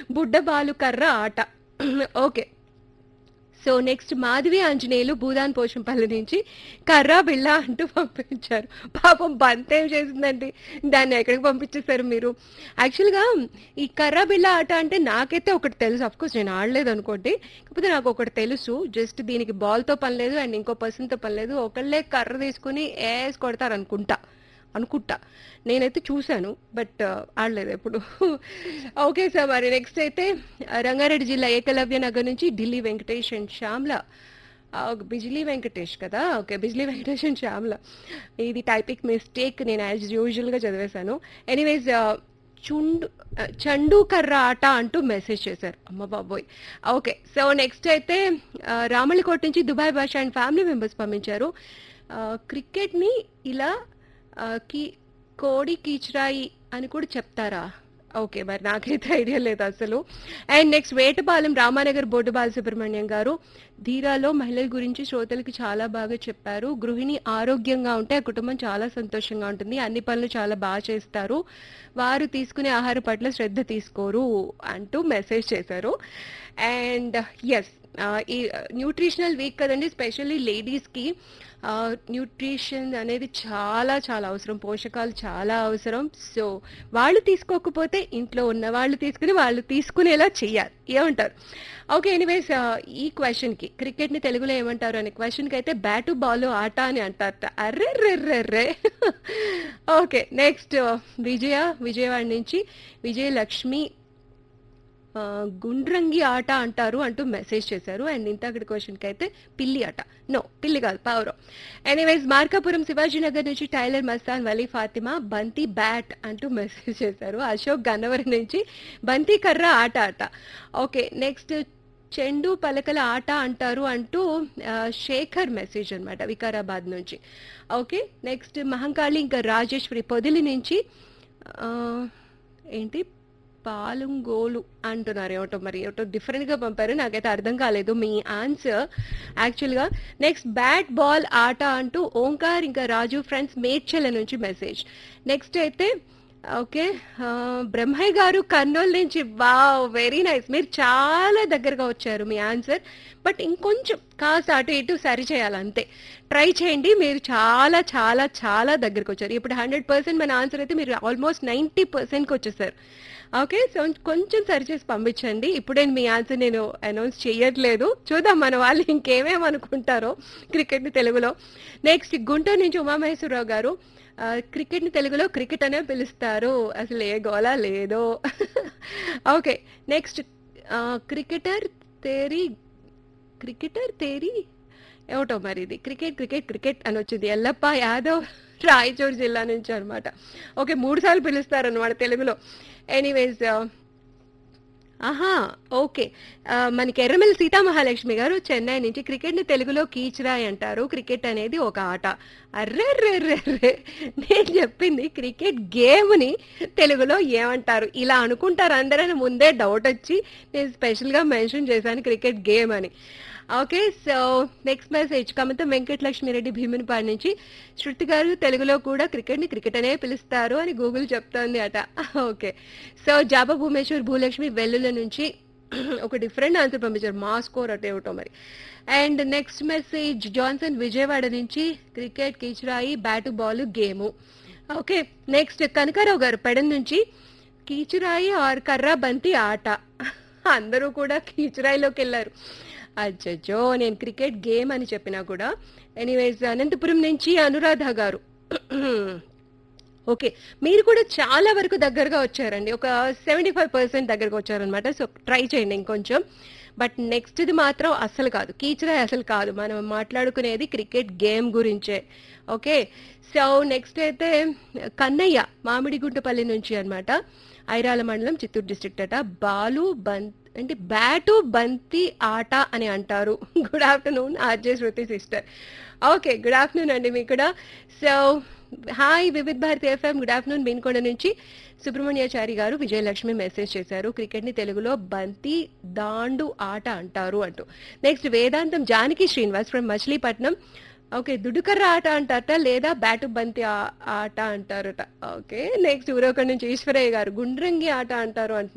బుడ్డబాలు కర్ర ఆట okay so next Madhavi Anjaneyulu Bhoodan Poshampalli నుంచి కర్రా బిళ్ళ అంటూ పంపించారు పాపం బంత్ ఏం చేసిందండి దాన్ని ఎక్కడికి పంపించేశారు మీరు యాక్చువల్గా ఈ కర్రా బిళ్ళ ఆట అంటే నాకైతే ఒకటి తెలుసు అఫ్ కోర్స్ నేను ఆడలేదు అనుకోండి కాకపోతే నాకు ఒకటి తెలుసు జస్ట్ దీనికి బాల్తో పని లేదు అండ్ ఇంకో పర్సన్తో పని లేదు ఒకళ్ళే కర్ర తీసుకుని వేసి కొడతారు అనుకుంటా అనుకుంటా నేనైతే చూశాను బట్ ఆడలేదు ఎప్పుడు ఓకే సార్ మరి నెక్స్ట్ అయితే ఆ, రంగారెడ్డి జిల్లా ఏకలవ్య నగర్ నుంచి ఢిల్లీ వెంకటేష్ అండ్ శ్యామ్ల ఆ, బిజ్లీ వెంకటేష్ కదా ఓకే బిజ్లీ వెంకటేష్ అండ్ శ్యామ్ల ఇది టైపిక్ మిస్టేక్ నేను యాజ్ యూజువల్గా చదివేశాను ఎనీవేస్ చుండు ఆ, చండు కర్ర ఆట అంటూ మెసేజ్ చేశారు అమ్మ బాబోయ్ ఓకే సో నెక్స్ట్ అయితే ఆ, రామళ్ళకోట నుంచి దుబాయ్ భాష అండ్ ఫ్యామిలీ మెంబర్స్ పంపించారు ఆ, క్రికెట్ని ఇలా ఆ, కి కోడి కీచురాయి అని కూడా చెప్తారా ఓకే మరి నాకైతే ఐడియా లేదు అసలు and next Vetapalem Ramanagar board Balasubrahmanyam గారు ధీరాలో మహిళల గురించి శ్రోతలకి చాలా బాగా చెప్పారు గృహిణి ఆరోగ్యంగా ఉంటే ఆ కుటుంబం చాలా సంతోషంగా ఉంటుంది అన్ని పనులు చాలా బాగా చేస్తారు వారు తీసుకునే ఆహారం పట్ల శ్రద్ధ తీసుకోరు అంటూ మెసేజ్ చేశారు అండ్ ఎస్ ఈ న్యూట్రిషనల్ వీక్ కదండి స్పెషల్లీ లేడీస్కి న్యూట్రిషన్ అనేది చాలా చాలా అవసరం పోషకాలు చాలా అవసరం సో వాళ్ళు తీసుకోకపోతే ఇంట్లో ఉన్న వాళ్ళు తీసుకుని వాళ్ళు తీసుకునేలా చెయ్యాలి ఏమంటారు ఓకే ఎనీవేస్ ఈ క్వశ్చన్కి క్రికెట్ని తెలుగులో ఏమంటారు అనే క్వశ్చన్కి అయితే బ్యాటు బాల్ ఆట అని అంటారట అర్రే రెర్రెర్రే ఓకే నెక్స్ట్ విజయ విజయవాడ నుంచి విజయలక్ష్మి ఆ, గుండ్రంగి ఆట అంటారు అంటూ మెసేజ్ చేశారు అండ్ ఇంతకటి క్వశ్చన్కి అయితే పిల్లి ఆట నో పిల్లి కాదు పావురం ఎనీవేస్ మార్కాపురం శివాజీనగర్ నుంచి టైలర్ మస్తాన్ వలీ ఫాతిమా బంతి బ్యాట్ అంటూ మెసేజ్ చేశారు అశోక్ గన్నవరం నుంచి బంతి కర్ర ఆట ఆట ఓకే నెక్స్ట్ చెండు పలకల ఆట అంటారు అంటూ ఆ, శేఖర్ మెసేజ్ అన్నమాట వికారాబాద్ నుంచి ఓకే నెక్స్ట్ మహంకాళి ఇంకా రాజేశ్వరి పొదిలి నుంచి ఆ, ఏంటి పాలుంగోలు అంటున్నారు ఏమిటో మరి ఏమిటో డిఫరెంట్గా పంపారు నాకైతే అర్థం కాలేదు మీ ఆన్సర్ యాక్చువల్గా నెక్స్ట్ బ్యాట్ బాల్ ఆట అంటూ ఓంకార్ ఇంకా రాజు ఫ్రెండ్స్ మేడ్చల నుంచి మెసేజ్ నెక్స్ట్ అయితే ఓకే ఆ, బ్రహ్మయ్య గారు కర్నూలు నుంచి వావ్ వెరీ నైస్ మీరు చాలా దగ్గరగా వచ్చారు మీ ఆన్సర్ బట్ ఇంకొంచెం కాస్త అటు ఇటు సరి చేయాలి అంతే ట్రై చేయండి మీరు చాలా చాలా చాలా దగ్గరకు వచ్చారు ఇప్పుడు హండ్రెడ్ పర్సెంట్ మన ఆన్సర్ అయితే మీరు ఆల్మోస్ట్ నైంటీ పర్సెంట్కి వచ్చేసారు ఓకే సో కొంచెం సరి చేసి పంపించండి ఇప్పుడే మీ ఆన్సర్ నేను అనౌన్స్ చేయట్లేదు చూద్దాం మన వాళ్ళు ఇంకేమేమి అనుకుంటారో క్రికెట్ని తెలుగులో నెక్స్ట్ గుంటూరు నుంచి ఉమామహేశ్వరరావు గారు ఆ, క్రికెట్ని తెలుగులో క్రికెట్ అనే పిలుస్తారు అసలు ఏ గోలా లేదో ఓకే నెక్స్ట్ క్రికెటర్ తేరీ క్రికెటర్ తేరీ ఏమిటో మరి ఇది క్రికెట్ క్రికెట్ క్రికెట్ అని వచ్చింది ఎల్లప్ప యాదవ్ రాయచూర్ జిల్లా నుంచి అనమాట ఓకే మూడు సార్లు పిలుస్తారు అనమాట తెలుగులో ఎనీవేస్ ఆహా ఓకే ఆ, మనకి ఎర్రమల్లి సీతామహాలక్ష్మి గారు చెన్నై నుంచి క్రికెట్ని తెలుగులో కీచరాయ్ అంటారు క్రికెట్ అనేది ఒక ఆట అర్రెర్రెర్రెర్రే నేను చెప్పింది క్రికెట్ గేమ్ని తెలుగులో ఏమంటారు ఇలా అనుకుంటారు అందరని ముందే డౌట్ వచ్చి నేను స్పెషల్గా మెన్షన్ చేశాను క్రికెట్ గేమ్ అని okay so next message Kamata Venkatalakshmireddy Bhimunipadu నుంచి శృతి గారు తెలుగులో కూడా క్రికెట్ని క్రికెట్ అనే పిలుస్తారు అని గూగుల్ చెప్తోంది అట ఓకే సో జాబా భూమేశ్వర్ భూలక్ష్మి వెల్లుల నుంచి ఒక డిఫరెంట్ ఆన్సర్ పంపించారు మా స్కోర్ అటే ఇవ్వటం మరి and next message Johnson Vijayawada నుంచి క్రికెట్ కీచురాయి bat ball game okay next Kanakarao గారు పెడన్ నుంచి కీచురాయి ఆర్ కర్రా బంతి ఆట అందరూ కూడా కీచురాయిలోకి వెళ్ళారు అచ్చచ్చో నేను క్రికెట్ గేమ్ అని చెప్పినా కూడా ఎనీవేస్ అనంతపురం నుంచి అనురాధ గారు ఓకే మీరు కూడా చాలా వరకు దగ్గరగా వచ్చారండి ఒక సెవెంటీ ఫైవ్ పర్సెంట్ దగ్గరకు వచ్చారనమాట సో ట్రై చేయండి ఇంకొంచెం బట్ నెక్స్ట్ది మాత్రం అసలు కాదు కీచరాయ్ అసలు కాదు మనం మాట్లాడుకునేది క్రికెట్ గేమ్ గురించే ఓకే సో నెక్స్ట్ అయితే కన్నయ్య మామిడిగుంటపల్లి నుంచి అన్నమాట ఐరాల మండలం చిత్తూరు డిస్ట్రిక్ట్ అట బాలు బంత్ అంటే బ్యాటు బంతి ఆట అని అంటారు good afternoon RJ Shruti sister okay good afternoon అండి మీకు కూడా so hi Vividh Bharati FM good afternoon Beenkonda నుంచి సుబ్రహ్మణ్యాచారి గారు విజయలక్ష్మి మెసేజ్ చేశారు క్రికెట్ని తెలుగులో బంతి దాండు ఆట అంటారు అంటూ next Vedantam Janaki Srinivas from Machilipatnam okay దుడుకర్ర ఆట అంటారట లేదా బ్యాటు బంతి ఆ- ఆట అంటారట ఓకే నెక్స్ట్ ఊరొక నుంచి ఈశ్వరయ్య గారు గుండ్రంగి ఆట అంటారు అంటున్నారు